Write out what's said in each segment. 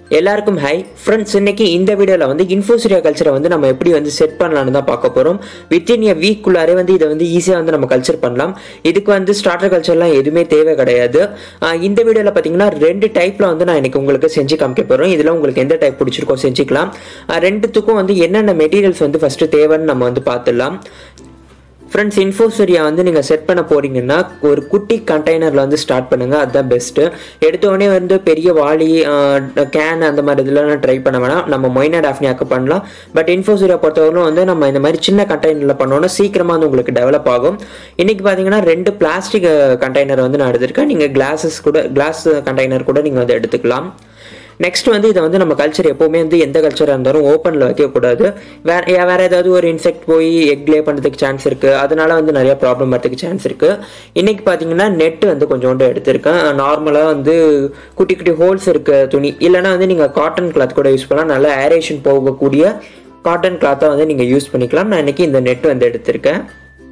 எல்லாருக்கும் hi friends இன்னைக்கு இந்த வீடியோவில் வந்து இன்ஃபோசிரியா கல்ச்சரை வந்து நம்ம எப்படி வந்து செட் பண்ணலாம்னு தான் பார்க்க போகிறோம் வித்தின் எ வீக்குள்ளாரே வந்து இதை வந்து ஈஸியாக வந்து நம்ம கல்ச்சர் பண்ணலாம் இதுக்கு வந்து ஸ்டார்டர் கல்ச்சர்லாம் எதுவுமே தேவை கிடையாது ஆஹ் இந்த வீடியோவில் பார்த்தீங்கன்னா ரெண்டு டைப்பில் வந்து நான் இன்னைக்கு உங்களுக்கு செஞ்சு காமிக்க போகிறோம் இதில் உங்களுக்கு எந்த டைப் பிடிச்சிருக்கோ செஞ்சுக்கலாம் ஆஹ் ரெண்டுத்துக்கும் வந்து என்னென்ன மெட்டீரியல்ஸ் வந்து ஃபஸ்ட்டு தேவைன்னு நம்ம வந்து பார்த்துடலாம் ஃப்ரெண்ட்ஸ் இன்ஃபோசரியா வந்து நீங்கள் செட் பண்ண போறீங்கன்னா ஒரு குட்டி கண்டெய்னரில் வந்து ஸ்டார்ட் பண்ணுங்க அதுதான் பெஸ்ட்டு எடுத்த உடனே வந்து பெரிய வாளி கேன் அந்த மாதிரி இதெல்லாம் ட்ரை பண்ண வேணாம் நம்ம மொய்னா டாஃப்னியாக்கு பண்ணலாம் பட் இன்ஃபோசரியா பொறுத்தவரைக்கும் வந்து நம்ம இந்த மாதிரி சின்ன கண்டெய்னரில் பண்ணோன்னா சீக்கிரமாக வந்து உங்களுக்கு டெவலப் ஆகும் இன்னைக்கு பார்த்தீங்கன்னா ரெண்டு பிளாஸ்டிக் கண்டெய்னர் வந்து நான் எடுத்திருக்கேன் நீங்கள் கிளாஸஸ் கூட கிளாஸ் கண்டெய்னர் கூட நீங்கள் வந்து எடுத்துக்கலாம் நெக்ஸ்ட் வந்து இதை வந்து நம்ம கல்ச்சர் எப்போவுமே வந்து எந்த கல்ச்சராக இருந்தாலும் ஓப்பனில் வைக்கக்கூடாது வேற யா- வேற ஏதாவது ஒரு இன்செக்ட் போய் எக் லே பண்ணுறதுக்கு சான்ஸ் இருக்குது அதனால வந்து நிறைய ப்ராப்ளம் வரதுக்கு சான்ஸ் இருக்குது இன்னைக்கு பார்த்தீங்கன்னா நெட் வந்து கொஞ்சோண்டு எடுத்திருக்கேன் நார்மலாக வந்து குட்டி குட்டி ஹோல்ஸ் இருக்க துணி இல்லைன்னா வந்து நீங்கள் காட்டன் கிளாத் கூட யூஸ் பண்ணலாம் நல்லா ஏரேஷன் போகக்கூடிய காட்டன் கிளாத்தாக வந்து நீங்கள் யூஸ் பண்ணிக்கலாம் நான் இன்னைக்கு இந்த நெட் வந்து எடுத்திருக்கேன்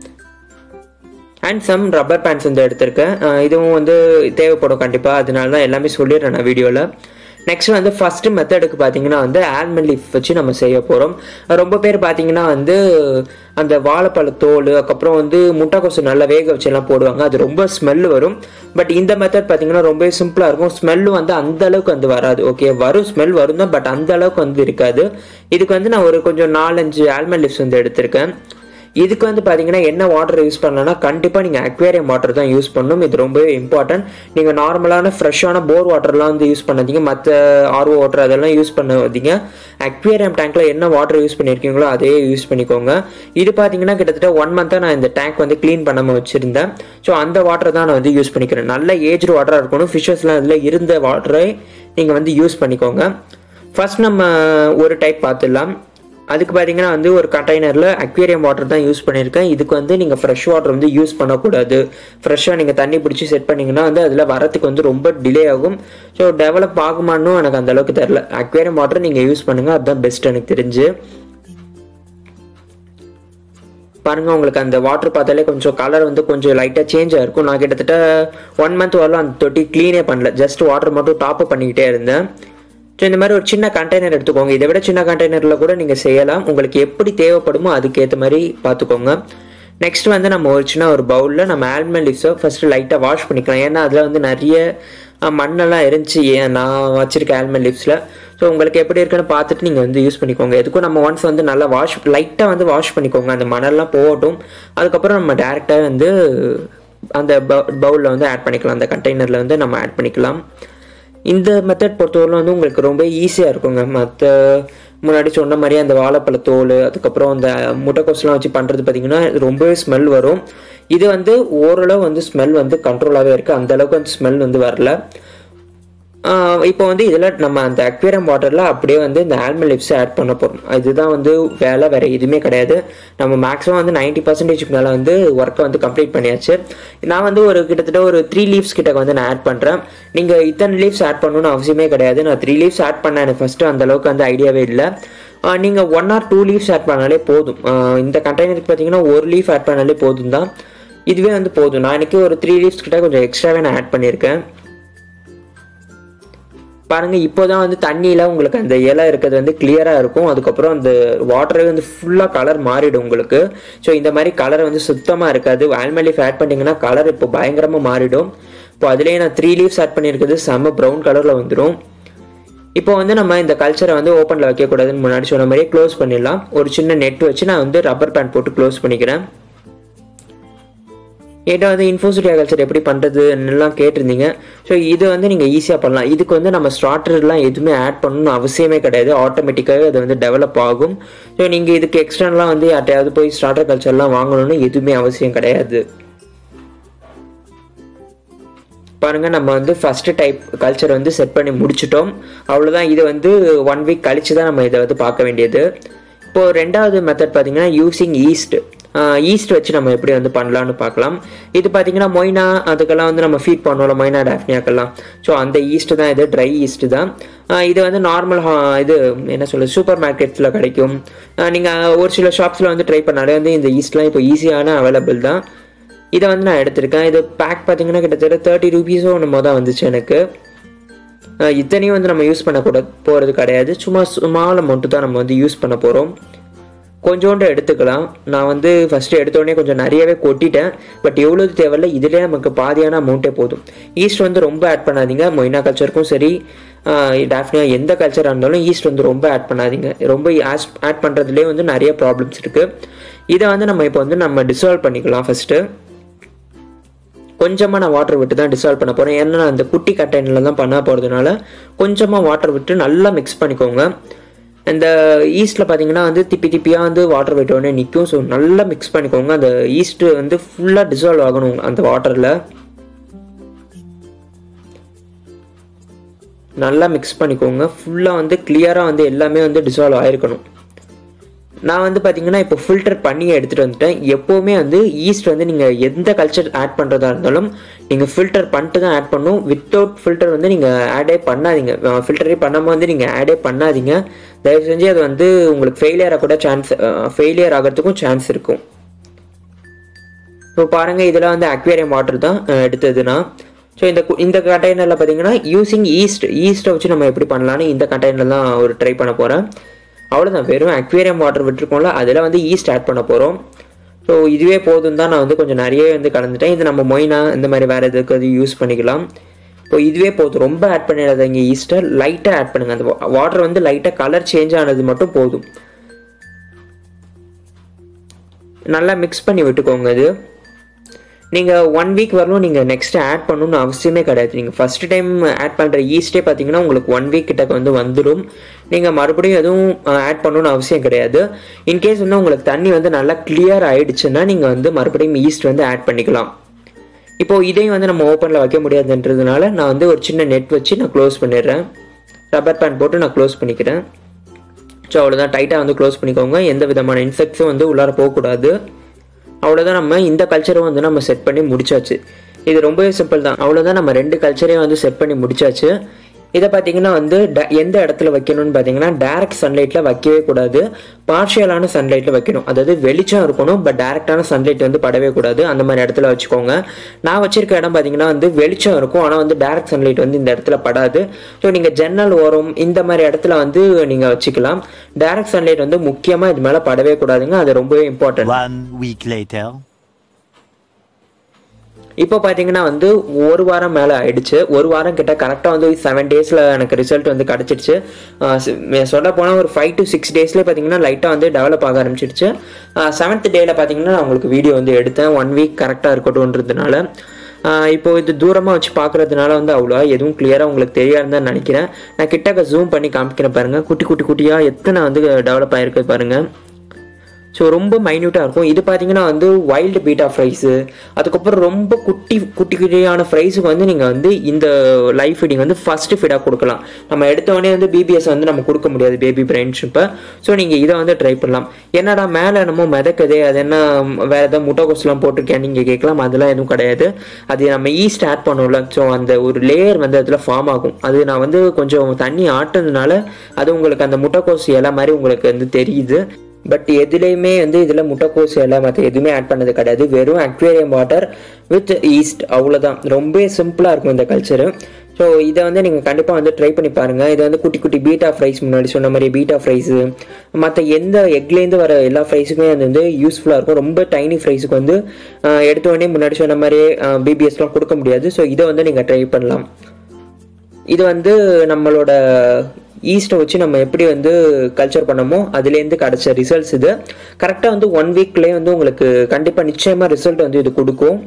அண்ட் சம் ரப்பர் பேண்ட்ஸ் வந்து எடுத்திருக்கேன் அஹ் இதுவும் வந்து தேவைப்படும் கண்டிப்பாக அதனால தான் எல்லாமே சொல்லிடுறேன் நான் வீடியோவில் நெக்ஸ்ட் வந்து ஃபஸ்ட்டு மெத்தடுக்கு பார்த்தீங்கன்னா வந்து ஆல்மண்ட் லீஃப் வச்சு நம்ம செய்ய போகிறோம் ரொம்ப பேர் பார்த்தீங்கன்னா வந்து அந்த வாழைப்பழ தோல் அதுக்கப்புறம் வந்து முட்டைக்கோசு நல்லா வேக வச்சு எல்லாம் போடுவாங்க அது ரொம்ப ஸ்மெல் வரும் பட் இந்த மெத்தட் பார்த்தீங்கன்னா ரொம்ப சிம்பிளாக இருக்கும் ஸ்மெல்லு வந்து அந்த அளவுக்கு வந்து வராது ஓகே வரும் ஸ்மெல் வரும் தான் பட் அந்த அளவுக்கு வந்து இருக்காது இதுக்கு வந்து நான் ஒரு கொஞ்சம் நாலஞ்சு ஆல்மண்ட் லீஃப்ஸ் வந்து எடுத்திருக்கேன் இதுக்கு வந்து பார்த்தீங்கன்னா என்ன வாட்டர் யூஸ் பண்ணலாம்னா கண்டிப்பாக நீங்கள் அக்வேரியம் வாட்டர் தான் யூஸ் பண்ணணும் இது ரொம்பவே இம்பார்ட்டன்ட் நீங்கள் நார்மலான ஃப்ரெஷ்ஷான போர் வாட்டர்லாம் வந்து யூஸ் பண்ணாதீங்க மற்ற ஆர்ஓ வாட்டர் அதெல்லாம் யூஸ் பண்ணாதீங்க அக்வேரியம் டேங்க்ல என்ன வாட்டர் யூஸ் பண்ணியிருக்கீங்களோ அதே யூஸ் பண்ணிக்கோங்க இது பார்த்தீங்கன்னா கிட்டத்தட்ட ஒன் மந்த்தாக நான் இந்த டேங்க் வந்து க்ளீன் பண்ணாமல் வச்சுருந்தேன் ஸோ அந்த வாட்டர் தான் நான் வந்து யூஸ் பண்ணிக்கிறேன் நல்ல ஏஜ்டு வாட்டராக இருக்கணும் ஃபிஷஸ்லாம் அதில் இருந்த வாட்டரை நீங்கள் வந்து யூஸ் பண்ணிக்கோங்க ஃபர்ஸ்ட் நம்ம ஒரு டைப் பார்த்துடலாம் அதுக்கு பார்த்தீங்கன்னா வந்து ஒரு கண்டெய்னரில் அக்வேரியம் வாட்டர் தான் யூஸ் பண்ணியிருக்கேன் இதுக்கு வந்து நீங்கள் ஃப்ரெஷ் வாட்டர் வந்து யூஸ் பண்ணக்கூடாது ஃப்ரெஷ்ஷாக நீங்கள் தண்ணி பிடிச்சி செட் பண்ணீங்கன்னா வந்து அதில் வரத்துக்கு வந்து ரொம்ப டிலே ஆகும் ஸோ டெவலப் ஆகுமான்னு எனக்கு அந்த அளவுக்கு தெரில அக்வேரியம் வாட்டர் நீங்கள் யூஸ் பண்ணுங்கள் அதுதான் பெஸ்ட் எனக்கு தெரிஞ்சு பாருங்க உங்களுக்கு அந்த வாட்டர் பார்த்தாலே கொஞ்சம் கலர் வந்து கொஞ்சம் லைட்டாக சேஞ்ச் ஆயிருக்கும் நான் கிட்டத்தட்ட ஒன் மந்த் வரலாம் அந்த தொட்டி க்ளீனே பண்ணல ஜஸ்ட் வாட்டர் மட்டும் டாப் பண்ணிக்கிட்டே இருந்தேன் ஸோ இந்த மாதிரி ஒரு சின்ன கண்டெய்னர் எடுத்துக்கோங்க இதை விட சின்ன கண்டெய்னரில் கூட நீங்கள் செய்யலாம் உங்களுக்கு எப்படி தேவைப்படுமோ அதுக்கேற்ற மாதிரி பார்த்துக்கோங்க நெக்ஸ்ட் வந்து நம்ம ஒரு சின்ன ஒரு பவுலில் நம்ம ஆல்மண்ட் லீவ்ஸை ஃபஸ்ட்டு லைட்டாக வாஷ் பண்ணிக்கலாம் ஏன்னா அதில் வந்து நிறைய அஹ், மண்ணெல்லாம் இருந்துச்சு ஏன் நான் வச்சிருக்கேன் ஆல்மண்ட் லீவ்ஸில் ஸோ உங்களுக்கு எப்படி இருக்குன்னு பார்த்துட்டு நீங்கள் வந்து யூஸ் பண்ணிக்கோங்க எதுக்கும் நம்ம ஒன்ஸ் வந்து நல்லா வாஷ் லைட்டாக வந்து வாஷ் பண்ணிக்கோங்க அந்த மணல்லாம் போகட்டும் அதுக்கப்புறம் நம்ம டேரெக்டாக வந்து அந்த பவுலில் வந்து ஆட் பண்ணிக்கலாம் அந்த கண்டெய்னரில் வந்து நம்ம ஆட் பண்ணிக்கலாம் இந்த மெத்தட் பொறுத்தவரை வந்து உங்களுக்கு ரொம்ப ஈஸியாக இருக்குங்க மற்ற முன்னாடி சொன்ன மாதிரி அந்த வாழைப்பழ தோல் அதுக்கப்புறம் அந்த முட்டைக்கோஸ்லாம் வச்சு பண்ணுறது பார்த்தீங்கன்னா ரொம்பவே ஸ்மெல் வரும் இது வந்து ஓரளவு வந்து ஸ்மெல் வந்து கண்ட்ரோலாகவே இருக்குது அந்த அளவுக்கு வந்து ஸ்மெல் வந்து வரல ஆஹ் இப்போ வந்து இதில் நம்ம அந்த அக்வேரியம் வாட்டரில் அப்படியே வந்து இந்த ஆல்மண்ட் லிப்ஸ் ஆட் பண்ண போகிறோம் இதுதான் வந்து வேலை வேறு எதுவுமே கிடையாது நம்ம மேக்ஸிமம் வந்து நைன்ட்டி பர்சன்டேஜ்க்கு மேலே வந்து ஒர்க்கை வந்து கம்ப்ளீட் பண்ணியாச்சு நான் வந்து ஒரு கிட்டத்தட்ட ஒரு த்ரீ லீவ்ஸ் கிட்ட வந்து நான் ஆட் பண்ணுறேன் நீங்கள் இத்தனை லீவ்ஸ் ஆட் பண்ணணும்னு அவசியமே கிடையாது நான் த்ரீ லீவ்ஸ் ஆட் பண்ணேன் எனக்கு ஃபஸ்ட்டு அந்த அளவுக்கு வந்து ஐடியாவே இல்லை நீங்கள் one or two leaves add பண்ணாலே போதும் ஆஹ் இந்த கண்டெய்னருக்கு பார்த்தீங்கன்னா ஒரு லீஃப் ஆட் பண்ணாலே போதும் தான் இதுவே வந்து போதும் நான் எனக்கு ஒரு த்ரீ லீவ்ஸ் கிட்ட கொஞ்சம் எக்ஸ்ட்ராவே நான் ஆட் பண்ணியிருக்கேன் பாருங்க இப்போதான் வந்து தண்ணியில உங்களுக்கு அந்த இலை இருக்கிறது வந்து கிளியரா இருக்கும் அதுக்கப்புறம் அந்த வாட்டரே வந்து ஃபுல்லா கலர் மாறிடும் உங்களுக்கு ஸோ இந்த மாதிரி கலர் வந்து சுத்தமா இருக்காது ஆல்மண்ட் லீஃப் ஆட் பண்ணீங்கன்னா கலர் இப்போ பயங்கரமா மாறிடும் இப்போ அதுலேயே நான் த்ரீ லீவ்ஸ் ஆட் பண்ணியிருக்கிறது செம்ம ப்ரௌன் கலர்ல வந்துடும் இப்போ வந்து நம்ம இந்த கல்ச்சரை வந்து ஓப்பனில் வைக்கக்கூடாதுன்னு முன்னாடி சொன்ன மாதிரியே க்ளோஸ் பண்ணிடலாம் ஒரு சின்ன நெட் வச்சு நான் வந்து ரப்பர் பேண்ட் போட்டு க்ளோஸ் பண்ணிக்கிறேன் ஏன்னா வந்து இன்ஃபோசிட்டி கல்ச்சர் எப்படி பண்ணுறதுன்னெலாம் கேட்டிருந்தீங்க ஸோ இது வந்து நீங்கள் ஈஸியாக பண்ணலாம் இதுக்கு வந்து நம்ம ஸ்டார்டர்லாம் எதுவுமே ஆட் பண்ணணும்னு அவசியமே கிடையாது ஆட்டோமேட்டிக்காகவே அது வந்து டெவலப் ஆகும் ஸோ நீங்கள் இதுக்கு எக்ஸ்டர்னலாக வந்து யார்ட்டையாவது போய் ஸ்டார்டர் கல்ச்சர்லாம் வாங்கணும்னு எதுவுமே அவசியம் கிடையாது பாருங்க நம்ம வந்து ஃபர்ஸ்ட் டைப் கல்ச்சர் வந்து செட் பண்ணி முடிச்சிட்டோம் அவ்வளோதான் இது வந்து ஒன் வீக் கழிச்சு தான் நம்ம இதை வந்து பார்க்க வேண்டியது இப்போ ரெண்டாவது மெத்தட் பார்த்தீங்கன்னா யூசிங் ஈஸ்ட் ஈஸ்ட் வச்சு நம்ம எப்படி வந்து பண்ணலாம்னு பார்க்கலாம் இது பார்த்தீங்கன்னா மொய்னா அதுக்கெல்லாம் வந்து நம்ம ஃபீட் பண்ணுவோம்ல மொய்னா டாஃப்னியாக்கெல்லாம் ஸோ அந்த ஈஸ்ட் தான் இது ட்ரை ஈஸ்ட் தான் ஆஹ் இது வந்து நார்மல் இது என்ன சொல்ல சூப்பர் மார்க்கெட்ஸில் கிடைக்கும் நீங்கள் ஒரு சில ஷாப்ஸில் வந்து ட்ரை பண்ணாலே வந்து இந்த ஈஸ்ட்லாம் இப்போ ஈஸியான அவைலபிள் தான் இதை வந்து நான் எடுத்திருக்கேன் இது பேக் பார்த்தீங்கன்னா கிட்டத்தட்ட தேர்ட்டி ருபீஸோ என்னமோ தான் வந்துச்சு எனக்கு அஹ் இத்தனையும் வந்து நம்ம யூஸ் பண்ண கூட போகிறது கிடையாது சும்மா ஸ்மால் அமௌண்ட்டு தான் நம்ம வந்து யூஸ் பண்ண போகிறோம் கொஞ்சோண்டு எடுத்துக்கலாம் நான் வந்து ஃபஸ்ட்டு எடுத்தோடனே கொஞ்சம் நிறையவே கொட்டிட்டேன் பட் எவ்வளவு தேவையில்ல இதிலே நமக்கு பாதியான அமௌண்ட்டே போதும் ஈஸ்ட் வந்து ரொம்ப ஆட் பண்ணாதீங்க மொய்னா கல்ச்சருக்கும் சரி டேஃப்னியா எந்த கல்ச்சராக இருந்தாலும் ஈஸ்ட் வந்து ரொம்ப ஆட் பண்ணாதீங்க ரொம்ப ஆட் பண்ணுறதுலேயே வந்து நிறைய ப்ராப்ளம்ஸ் இருக்குது இதை வந்து நம்ம இப்போ வந்து நம்ம டிசால்வ் பண்ணிக்கலாம் ஃபஸ்ட்டு கொஞ்சமாக நான் வாட்டர் விட்டு தான் டிசால்வ் பண்ண போகிறேன் ஏன்னா நான் அந்த குட்டி கண்டெய்னரில் தான் பண்ண போகிறதுனால கொஞ்சமாக வாட்டர் விட்டு நல்லா மிக்ஸ் பண்ணிக்கோங்க இந்த ஈஸ்ட்டில் பார்த்தீங்கன்னா வந்து திப்பி திப்பியாக வந்து வாட்டர் விட்டோடனே நிற்கும் ஸோ நல்லா மிக்ஸ் பண்ணிக்கோங்க அந்த ஈஸ்ட்டு வந்து ஃபுல்லாக டிசால்வ் ஆகணும் அந்த வாட்டரில் நல்லா மிக்ஸ் பண்ணிக்கோங்க ஃபுல்லாக வந்து கிளியராக வந்து எல்லாமே வந்து டிசால்வ் ஆயிருக்கணும் நான் வந்து பார்த்தீங்கன்னா இப்போ ஃபில்டர் பண்ணி எடுத்துகிட்டு வந்துட்டேன் எப்போவுமே வந்து ஈஸ்ட் வந்து நீங்கள் எந்த கல்ச்சர் ஆட் பண்ணுறதா இருந்தாலும் நீங்கள் ஃபில்டர் பண்ணிட்டு தான் ஆட் பண்ணணும் வித்தவுட் ஃபில்டர் வந்து நீங்கள் ஆடே பண்ணாதீங்க ஃபில்டரே பண்ணாமல் வந்து நீங்கள் ஆடே பண்ணாதீங்க தயவு செஞ்சு அது வந்து உங்களுக்கு ஃபெயிலியர் ஆக கூட சான்ஸ் ஃபெயிலியர் ஆகிறதுக்கும் சான்ஸ் இருக்கும் இப்போ பாருங்கள் இதெல்லாம் வந்து அக்வேரியம் வாட்டர் தான் அஹ், எடுத்ததுன்னா ஸோ இந்த கு- இந்த கண்டெய்னரில் பார்த்தீங்கன்னா யூசிங் ஈஸ்ட் ஈஸ்ட்டை வச்சு நம்ம எப்படி பண்ணலான்னு இந்த கண்டெய்னர் தான் ஒரு ட்ரை பண்ண போகிறேன் அவ்வளோதான் வெறும் அக்வேரியம் வாட்டர் விட்டுருக்கோம்ல அதில் வந்து ஈஸ்ட் ஆட் பண்ண போகிறோம் ஸோ இதுவே போதும் தான் நான் வந்து கொஞ்சம் நிறைய வந்து கலந்துட்டேன் இது நம்ம மொய்னா இந்த மாதிரி வேறு எதுக்கு அது யூஸ் பண்ணிக்கலாம் இப்போ இதுவே போதும் ரொம்ப ஆட் பண்ணிடாதீங்க ஈஸ்ட்டை லைட்டாக ஆட் பண்ணுங்கள் அந்த வாட்டர் வந்து லைட்டாக கலர் சேஞ்ச் ஆனது மட்டும் போதும் நல்லா மிக்ஸ் பண்ணி விட்டுக்கோங்க இது நீங்கள் ஒன் வீக் வரலும் நீங்கள் நெக்ஸ்ட் ஆட் பண்ணணும்னு அவசியமே கிடையாது நீங்கள் ஃபர்ஸ்ட் டைம் ஆட் பண்ணுற ஈஸ்டே பார்த்தீங்கன்னா உங்களுக்கு ஒன் வீக் கிட்ட வந்து வந்துடும் நீங்கள் மறுபடியும் எதுவும் ஆட் பண்ணணும்னு அவசியம் கிடையாது இன்கேஸ் வந்து உங்களுக்கு தண்ணி வந்து நல்லா கிளியர் ஆயிடுச்சுன்னா நீங்கள் வந்து மறுபடியும் ஈஸ்ட் வந்து ஆட் பண்ணிக்கலாம் இப்போ இதையும் வந்து நம்ம ஓப்பனில் வைக்க முடியாதுன்றதுனால நான் வந்து ஒரு சின்ன நெட் வச்சு நான் க்ளோஸ் பண்ணிடுறேன் ரப்பர் பேண்ட் போட்டு நான் க்ளோஸ் பண்ணிக்கிறேன் ஸோ அவ்வளோதான் டைட்டாக வந்து க்ளோஸ் பண்ணிக்கோங்க எந்த விதமான இன்ஃபெக்ட்ஸும் வந்து உள்ளார போகக்கூடாது அவ்வளோதான் நம்ம இந்த கல்ச்சரும் வந்து நம்ம செட் பண்ணி முடிச்சாச்சு இது ரொம்பவே சிம்பிள் தான் அவ்வளோதான் நம்ம ரெண்டு கல்ச்சரையும் வந்து செட் பண்ணி முடிச்சாச்சு இதை பார்த்தீங்கன்னா வந்து ட- எந்த இடத்துல வைக்கணும்னு பார்த்தீங்கன்னா டைரக்ட் சன்லைட்டில் வைக்கவே கூடாது பார்ஷியலான சன்லைட்டில் வைக்கணும் அதாவது வெளிச்சம் இருக்கணும் பட் டைரக்டான சன்லைட் வந்து படவே கூடாது அந்த மாதிரி இடத்துல வச்சுக்கோங்க நான் வச்சிருக்க இடம் பார்த்தீங்கன்னா வந்து வெளிச்சம் இருக்கும் ஆனால் வந்து டைரக்ட் சன்லைட் வந்து இந்த இடத்துல படாது ஸோ நீங்கள் ஜன்னல் ஓரம் இந்த மாதிரி இடத்துல வந்து நீங்கள் வச்சுக்கலாம் டைரக்ட் சன்லைட் வந்து முக்கியமாக இது மேலே படவே கூடாதுங்க அது ரொம்பவே இம்பார்ட்டன்ட் One week later. இப்போ பார்த்தீங்கன்னா வந்து ஒரு வாரம் மேலே ஆயிடுச்சு ஒரு வாரம் கிட்ட கரெக்டாக வந்து செவன் டேஸில் எனக்கு ரிசல்ட் வந்து கிடச்சிடுச்சு சொல்ல போனால் ஒரு ஃபைவ் டு சிக்ஸ் டேஸ்லேயே பார்த்தீங்கன்னா லைட்டாக வந்து டெவலப் ஆக ஆரம்பிச்சிடுச்சு செவன்த் டேயில் பார்த்தீங்கன்னா நான் உங்களுக்கு வீடியோ வந்து எடுத்தேன் ஒன் வீக் கரெக்டாக இருக்கட்டும்ன்றதுனால ஆஹ் இப்போ இது தூரமாக வச்சு பார்க்கறதுனால வந்து அவ்வளோ எதுவும் கிளியராக உங்களுக்கு தெரியாதுன்னு தான் நினைக்கிறேன் நான் கிட்டக்க ஜூம் பண்ணி காமிக்கிறேன் பாருங்கள் குட்டி குட்டி குட்டியாக எத்தனை வந்து டெவலப் ஆயிருக்கு பாருங்கள் ஸோ ரொம்ப மைன்யூட்டாக இருக்கும் இது பார்த்தீங்கன்னா வந்து வைல்டு பீட்டா ஃப்ரைஸு அதுக்கப்புறம் ரொம்ப குட்டி குட்டி குட்டியான ஃப்ரைஸுக்கு வந்து நீங்கள் வந்து இந்த லைஃப் ஃபீடிங் வந்து ஃபஸ்ட்டு ஃபீடாக கொடுக்கலாம் நம்ம எடுத்த உடனே வந்து பிபிஎஸ் வந்து நம்ம கொடுக்க முடியாது பேபி பிரெயின் ஷிப்பை ஸோ நீங்கள் இதை வந்து ட்ரை பண்ணலாம் என்னடா மேலே என்னமோ மிதக்குதே அது என்ன வேறு ஏதாவது முட்டைகோஸ்லாம் போட்டிருக்கேன் நீங்கள் கேட்கலாம் அதெல்லாம் எதுவும் கிடையாது அது நம்ம ஈஸ்ட் ஆட் பண்ணோம்ல ஸோ அந்த ஒரு லேயர் வந்து அதில் ஃபார்ம் ஆகும் அது நான் வந்து கொஞ்சம் தண்ணி ஆட்டுனதுனால அது உங்களுக்கு அந்த முட்டைக்கோஸ் இலை மாதிரி உங்களுக்கு வந்து தெரியுது பட் எதுலேயுமே வந்து இதில் முட்டைக்கோஸ் எல்லாம் மற்ற எதுவுமே ஆட் பண்ணது கிடையாது வெறும் அக்வேரியம் வாட்டர் வித் ஈஸ்ட் அவ்வளோதான் ரொம்ப சிம்பிளாக இருக்கும் இந்த கல்ச்சரு ஸோ இதை வந்து நீங்கள் கண்டிப்பாக வந்து ட்ரை பண்ணி பாருங்கள் இது வந்து குட்டி குட்டி பீட்டா ஃப்ரைஸ் முன்னாடி சொன்ன மாதிரி பீட்டா ஃப்ரைஸு மற்ற எந்த எக்லேருந்து வர எல்லா ஃப்ரைஸுக்குமே அது வந்து யூஸ்ஃபுல்லாக இருக்கும் ரொம்ப டைனி ஃப்ரைஸுக்கு வந்து ஆஹ், எடுத்த உடனே முன்னாடி சொன்ன மாதிரி பிபிஎஸ்லாம் கொடுக்க முடியாது ஸோ இதை வந்து நீங்கள் ட்ரை பண்ணலாம் இது வந்து நம்மளோட ஈஸ்ட்டை வச்சு நம்ம எப்படி வந்து கல்ச்சர் பண்ணமோ அதுலேருந்து கிடைச்ச ரிசல்ட்ஸ் இது கரெக்டாக வந்து ஒன் வீக்லேயே வந்து உங்களுக்கு கண்டிப்பாக நிச்சயமாக ரிசல்ட் வந்து இது கொடுக்கும்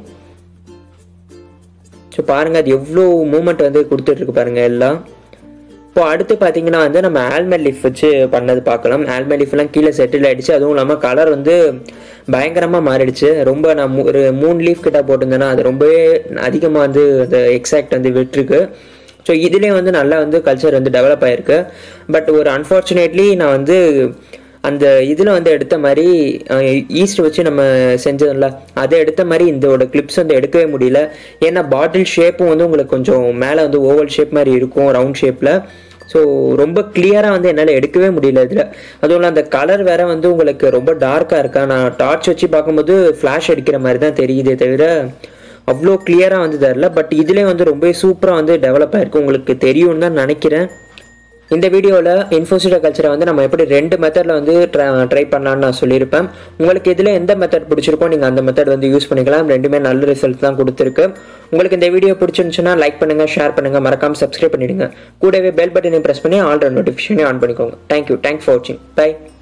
ஸோ பாருங்கள் அது எவ்வளோ மூமெண்ட் வந்து கொடுத்துட்ருக்கு பாருங்கள் எல்லாம் இப்போ அடுத்து பார்த்தீங்கன்னா வந்து நம்ம ஆல்மெட் லீஃப் வச்சு பண்ணது பார்க்கலாம் ஆல்மெட் லீஃப்லாம் கீழே செட்டில் ஆயிடுச்சு அதுவும் இல்லாமல் கலர் வந்து பயங்கரமாக மாறிடுச்சு ரொம்ப நான் மூ- ஒரு மூணு லீஃப் கிட்ட போட்டிருந்தேன்னா அது ரொம்பவே அதிகமாக வந்து அந்த எக்ஸாக்ட் வந்து விட்டுருக்கு ஸோ இதுலேயும் வந்து நல்லா வந்து கல்ச்சர் வந்து டெவலப் ஆயிருக்கு பட் ஒரு அன்ஃபார்ச்சுனேட்லி நான் வந்து அந்த இதில் வந்து எடுத்த மாதிரி ஈஸ்ட் வச்சு நம்ம செஞ்சதில்ல அதை எடுத்த மாதிரி இதோட கிளிப்ஸ் வந்து எடுக்கவே முடியல ஏன்னா பாட்டில் ஷேப்பும் வந்து உங்களுக்கு கொஞ்சம் மேலே வந்து ஓவல் ஷேப் மாதிரி இருக்கும் ரவுண்ட் ஷேப்பில் ஸோ ரொம்ப கிளியராக வந்து என்னால் எடுக்கவே முடியல இதில் அதுவும் இல்லாம அந்த கலர் வேற வந்து உங்களுக்கு ரொம்ப டார்க்காக இருக்கா நான் டார்ச் வச்சு பார்க்கும்போது ஃப்ளாஷ் அடிக்கிற மாதிரி தான் தெரியுதே தவிர அவ்வளோ கிளியராக வந்து தரல பட் இதுலேயே வந்து ரொம்பவே சூப்பராக வந்து டெவலப் ஆயிருக்கு உங்களுக்கு தெரியும்னு தான் நினைக்கிறேன் இந்த வீடியோவில் இன்ஃபோசிட்டா கல்ச்சரை வந்து நம்ம எப்படி ரெண்டு மெத்தடில் வந்து ட்ரை பண்ணலான்னு நான் சொல்லியிருப்பேன் உங்களுக்கு இதில் எந்த மெத்தட் பிடிச்சிருக்கோ நீங்கள் அந்த மெத்தட் வந்து யூஸ் பண்ணிக்கலாம் ரெண்டுமே நல்ல ரிசல்ட் தான் கொடுத்துருக்கு உங்களுக்கு இந்த வீடியோ பிடிச்சிருந்துச்சுன்னா லைக் பண்ணுங்கள் ஷேர் பண்ணுங்கள் மறக்காமல் சப்ஸ்கிரைப் பண்ணிடுங்க கூடவே பெல் பட்டனை ப்ரெஸ் பண்ணி ஆல் நோட்டிஃபிகேஷனே ஆன் பண்ணிக்கோங்க தேங்க்யூ தேங்க்ஸ் ஃபார் வாட்சிங் பை